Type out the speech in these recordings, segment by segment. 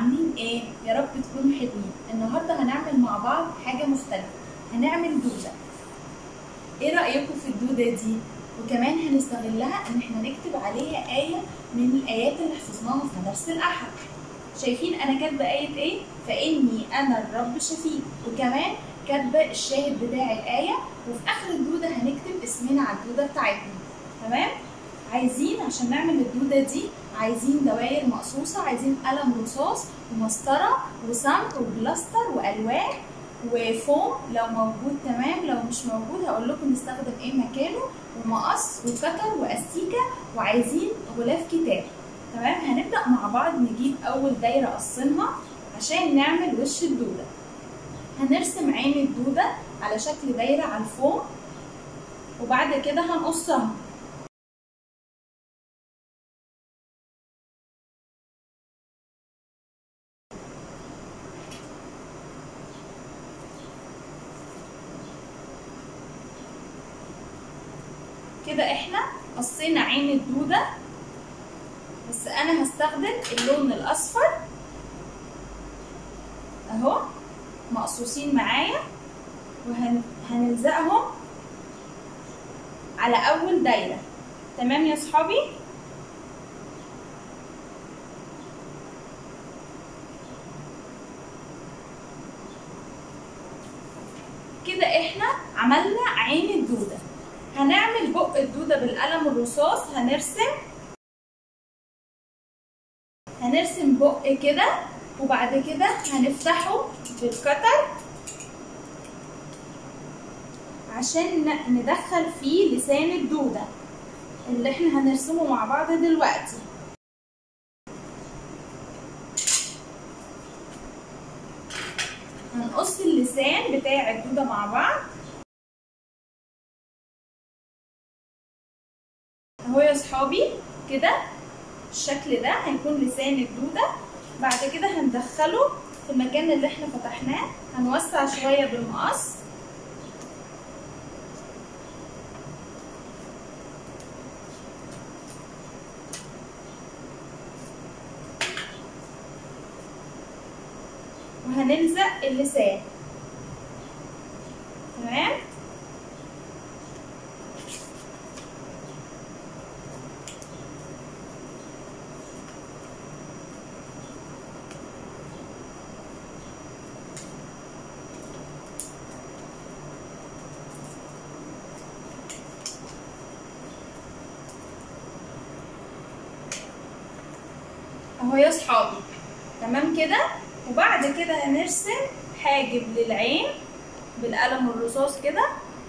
عاملين ايه يا رب تكونوا حلوين النهارده هنعمل مع بعض حاجه مختلفه هنعمل دوده ايه رايكم في الدوده دي وكمان هنستغلها ان احنا نكتب عليها ايه من الايات اللي حفظناها في درس الاحد شايفين انا كاتبه ايه ايه فاني انا الرب شفيق وكمان كاتبه الشاهد بتاع الايه وفي اخر الدوده هنكتب اسمنا على الدوده بتاعتنا تمام عايزين عشان نعمل الدوده دي عايزين دوائر مقصوصه عايزين قلم رصاص ومسطره وصمغ وبلاستر والوان وفوم لو موجود تمام لو مش موجود هقول لكم نستخدم ايه مكانه ومقص وكتر واستيكه وعايزين غلاف كتاب تمام هنبدا مع بعض نجيب اول دايره قصينها عشان نعمل وش الدوده هنرسم عين الدوده على شكل دايره على الفوم وبعد كده هنقصها كده احنا قصينا عين الدودة بس انا هستخدم اللون الاصفر اهو مقصوصين معايا وهنلزقهم على اول دايرة تمام يا صحابي كده احنا عملنا عين الدوده هنعمل بق الدودة بالقلم الرصاص هنرسم هنرسم بق كده وبعد كده هنفتحه بالكتر عشان ندخل فيه لسان الدودة اللي احنا هنرسمه مع بعض دلوقتي هنقص اللسان بتاع الدودة مع بعض اهو يا صحابي كده الشكل ده هيكون لسان الدودة بعد كده هندخله في المكان اللي احنا فتحناه هنوسع شوية بالمقص وهنلزق اللسان تمام اهو يا صحابي تمام كده وبعد كده هنرسم حاجب للعين بالقلم الرصاص كده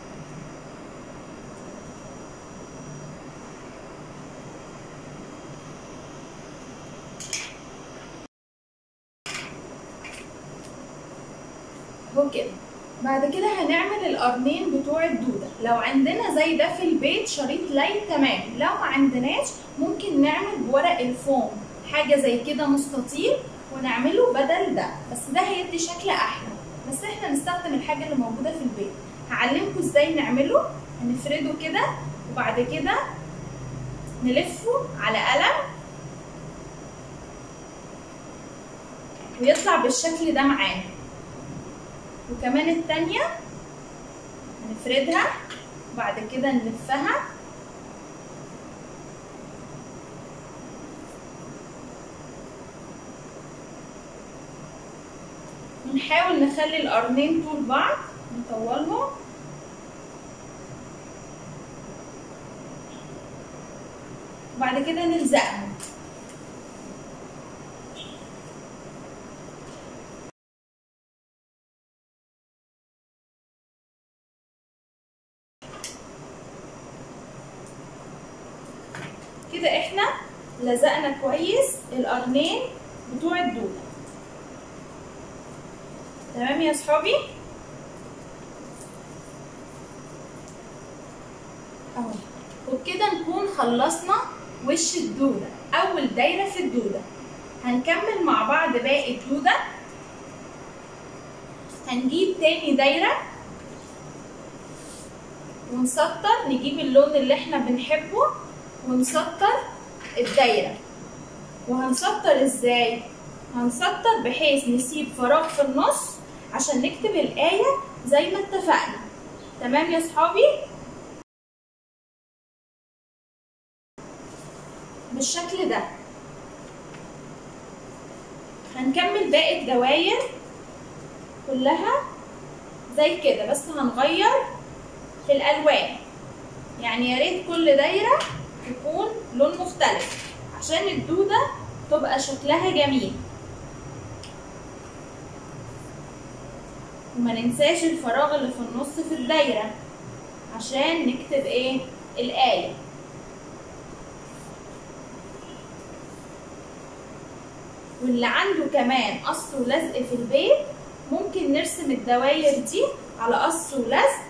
اهو كده بعد كده هنعمل القرنين بتوع الدودة لو عندنا زي ده في البيت شريط لي تمام لو ما عندناش ممكن نعمل بورق الفوم حاجة زي كده مستطيل ونعمله بدل ده بس ده هيدي شكل احلى بس احنا نستخدم الحاجة اللي موجودة في البيت هعلمكم ازاي نعمله هنفرده كده وبعد كده نلفه على قلم ويطلع بالشكل ده معانا وكمان التانية هنفردها وبعد كده نلفها ونحاول نخلي القرنين طول بعض نطولهم وبعد كده نلزقهم كده احنا لزقنا كويس القرنين بتوع الدودة تمام يا صحابي اهو وبكده نكون خلصنا وش الدودة اول دايرة في الدودة هنكمل مع بعض باقي الدودة هنجيب تاني دايرة ونسطر نجيب اللون اللي احنا بنحبه ونسطر الدايرة وهنسطر ازاي هنسطر بحيث نسيب فراغ في النص عشان نكتب الآية زي ما اتفقنا تمام يا صحابي بالشكل ده هنكمل باقي الدواير كلها زي كده بس هنغير في الالوان يعني يا ريت كل دايره تكون لون مختلف عشان الدوده تبقى شكلها جميل وما ننساش الفراغ اللي في النص في الدايره عشان نكتب ايه الايه واللي عنده كمان قص ولزق في البيت ممكن نرسم الدواير دي على قص ولزق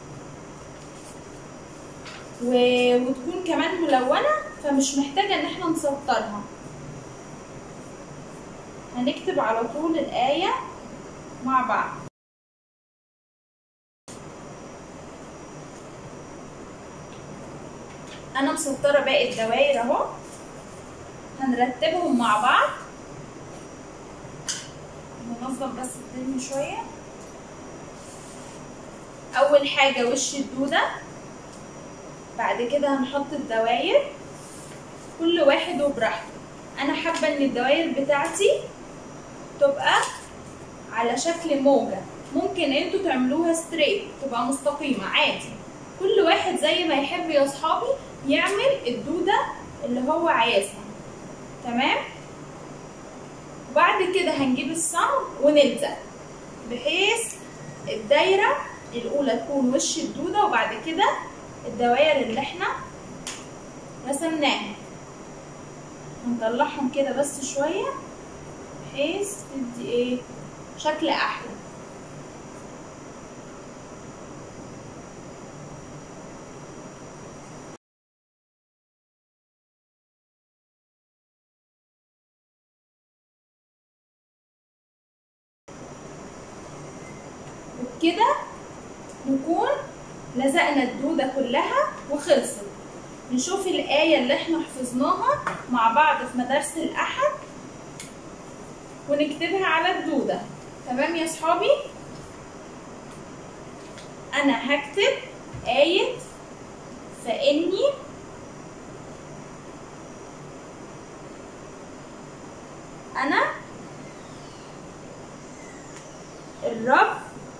و... وتكون كمان ملونة فمش محتاجة ان احنا نسطرها هنكتب على طول الآية مع بعض انا مسطرة باقي الدواير اهو هنرتبهم مع بعض ننظم بس الدنيا شوية أول حاجة وش الدودة بعد كده هنحط الدواير كل واحد وبراحته أنا حابة إن الدواير بتاعتي تبقى على شكل موجة ممكن انتوا تعملوها ستريت تبقى مستقيمة عادي كل واحد زي ما يحب يا صحابي يعمل الدودة اللي هو عايزها تمام وبعد كده هنجيب الصمغ ونلزق بحيث الدايرة الأولى تكون وش الدودة وبعد كده الدواير اللي احنا رسمناها هنطلعهم كده بس شوية بحيث تدي ايه شكل أحلى وبكده نكون لزقنا الدودة كلها وخلصت نشوف الآية اللي احنا حفظناها مع بعض في مدارس الأحد ونكتبها على الدودة تمام يا صحابي أنا هكتب آية فإني أنا الرب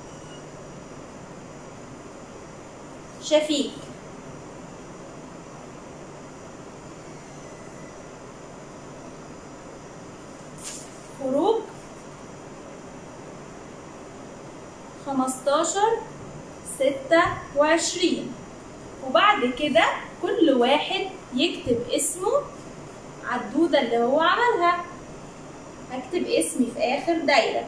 شفيق خروج خمستاشر ستة وعشرين وبعد كده كل واحد يكتب اسمه على الدودة اللي هو عملها هكتب اسمي في آخر دايرة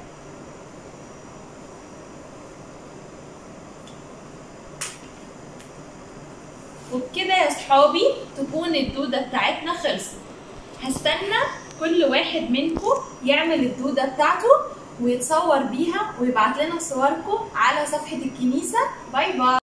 وبكده يا صحابي تكون الدودة بتاعتنا خلصت هستنى كل واحد منكم يعمل الدودة بتاعته ويتصور بيها ويبعت لنا صوركم على صفحة الكنيسة باي باي